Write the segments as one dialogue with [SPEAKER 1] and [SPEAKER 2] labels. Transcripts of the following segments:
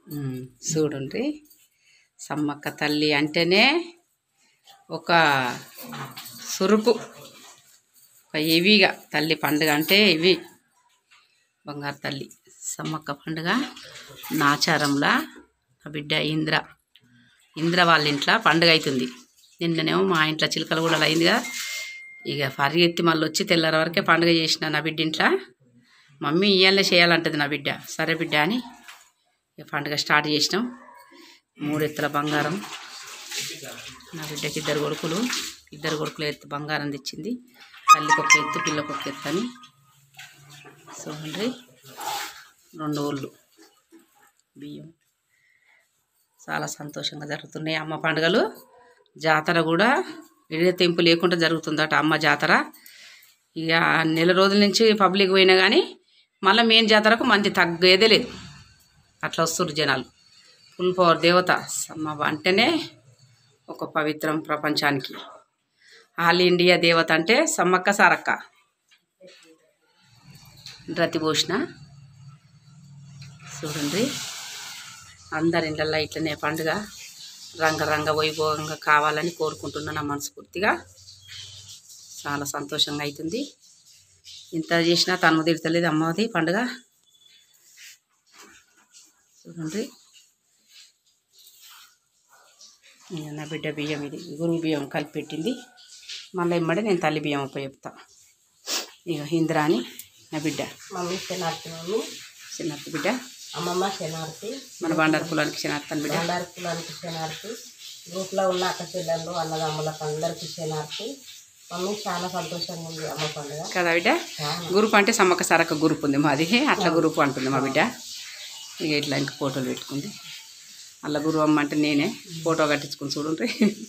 [SPEAKER 1] ఉమ్, చూడండి సమ్మక్క తల్లి అంటేనే ఒక సురుకు ఒక హెవీగా తల్లి పండుగ అంటే ఇవి బంగారు తల్లి సమ్మక్క పండుగ నాచారంలా నా బిడ్డ ఇంద్ర ఇంద్ర వాళ్ళ ఇంట్లో పండుగ అవుతుంది నిన్ననేమో మా ఇంట్లో చిలకలు కూడా అయిందిగా ఇక పరిగెత్తి మళ్ళీ వచ్చి తెల్లారి వరకే పండుగ చేసిన నా బిడ్డ ఇంట్లో మమ్మీ ఇయ్యాలే చేయాలంటది నా బిడ్డ సరే బిడ్డ అని ఇక పండుగ స్టార్ట్ చేసినాం మూడు ఎత్తుల బంగారం నా బిడ్డకి ఇద్దరు కొడుకులు ఇద్దరు కొడుకులు ఎత్తు బంగారం తెచ్చింది తల్లికి ఒక ఎత్తు పిల్లకి ఒక ఎత్తు అని చూడండి రెండు ఊళ్ళు బియ్యం చాలా సంతోషంగా జరుగుతున్నాయి అమ్మ పండుగలు జాతర కూడా తెంపు లేకుండా జరుగుతుందట అమ్మ జాతర ఇక నెల రోజుల నుంచి పబ్లిక్ పోయినా కానీ మళ్ళీ మెయిన్ జాతరకు మంది తగ్గేదే లేదు అట్లా వస్తున్నారు జనాలు ఫుల్ పవర్ దేవత అమ్మ అంటేనే ఒక పవిత్రం ప్రపంచానికి ఆల్ ఇండియా దేవత అంటే సమ్మక్క సారక్క రతిభూషణ చూడండి అందరి ఇళ్ళల్లో ఇట్లనే పండుగ రంగరంగ వైభవంగా కావాలని కోరుకుంటున్నాను నా మనస్ఫూర్తిగా చాలా సంతోషంగా అవుతుంది ఇంత చేసినా తను తిడతలేదు అమ్మది పండుగ చూడండి ఇక నా బిడ్డ బియ్యం ఇది గురువు బియ్యం కలిపి పెట్టింది మళ్ళీ ఇమ్మడి నేను తల్లి బియ్యం అప్ప చెప్తా ఇక ఇంద్రా అని నా బిడ్డ
[SPEAKER 2] మమ్మీ శనార్థి మమ్మీ
[SPEAKER 1] చిన్నత్త బిడ్డ
[SPEAKER 2] అమ్మమ్మ శనార్థి
[SPEAKER 1] మన బండారు కులానికి చిన్నత్తని బిడ్డ
[SPEAKER 2] బండారు కులానికి శనార్థి గ్రూప్లో ఉన్న అక్క చెల్లెళ్ళు అన్నదమ్ములకు అందరికీ శనార్థి మమ్మీ చాలా సంతోషంగా ఉంది అమ్మ పండుగ
[SPEAKER 1] కదా బిడ్డ
[SPEAKER 2] చాలా
[SPEAKER 1] గ్రూప్ అంటే సమ్మక్క సారక్క గ్రూప్ ఉంది మాది అట్లా గ్రూప్ అంటుంది మా బిడ్డ ఇక ఇట్లా ఇంక ఫోటోలు పెట్టుకుంది అలా గురువు అమ్మ అంటే నేనే ఫోటో కట్టించుకుని చూడండి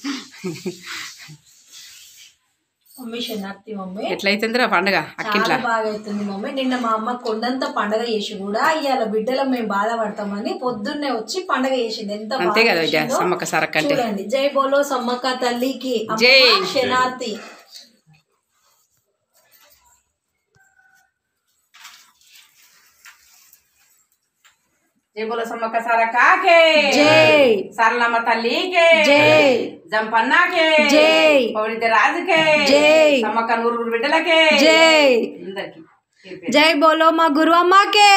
[SPEAKER 3] మమ్మీ శనార్థి మమ్మీ
[SPEAKER 1] ఎట్లయితుందిరా పండుగ అక్కింట్లా
[SPEAKER 3] చాలా బాగా అవుతుంది మమ్మీ నిన్న మా అమ్మ కొండంత పండగ చేసి కూడా ఇవాళ బిడ్డలం మేము బాధపడతామని పొద్దున్నే వచ్చి పండగ చేసింది ఎంత
[SPEAKER 1] అంతే
[SPEAKER 3] బాగా
[SPEAKER 1] కదా బిడ్డ
[SPEAKER 3] చేసిందో.
[SPEAKER 1] సమ్మక్క సారక్క అంటే
[SPEAKER 3] చూడండి జై బోలో సమ్మక్క తల్లికి అమ్మ
[SPEAKER 1] జై.
[SPEAKER 3] శనార్థి
[SPEAKER 1] జై బోలో సమ్మక్క సారక్కకే
[SPEAKER 3] జై
[SPEAKER 1] సరళమ్మ తల్లికే
[SPEAKER 3] జై
[SPEAKER 1] జంపన్నకే
[SPEAKER 3] జై
[SPEAKER 1] పౌడిత రాజుకే
[SPEAKER 3] జై
[SPEAKER 1] సమ్మక్క నూరుగురు బిడ్డలకే
[SPEAKER 3] జై
[SPEAKER 1] అందరికి
[SPEAKER 3] జై బోలో మా గురు అమ్మకే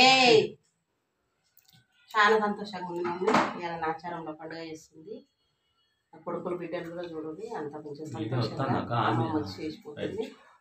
[SPEAKER 2] చాలా సంతోషంగా ఉంది మమ్మీ ఇవాళ నాచారంలో పండుగ చేస్తుంది ఆ కొడుకులు బిడ్డలు కూడా చూడండి అంత కొంచెం సంతోషంగా అమ్మమ్మ వచ్చి చేసిపోతుంది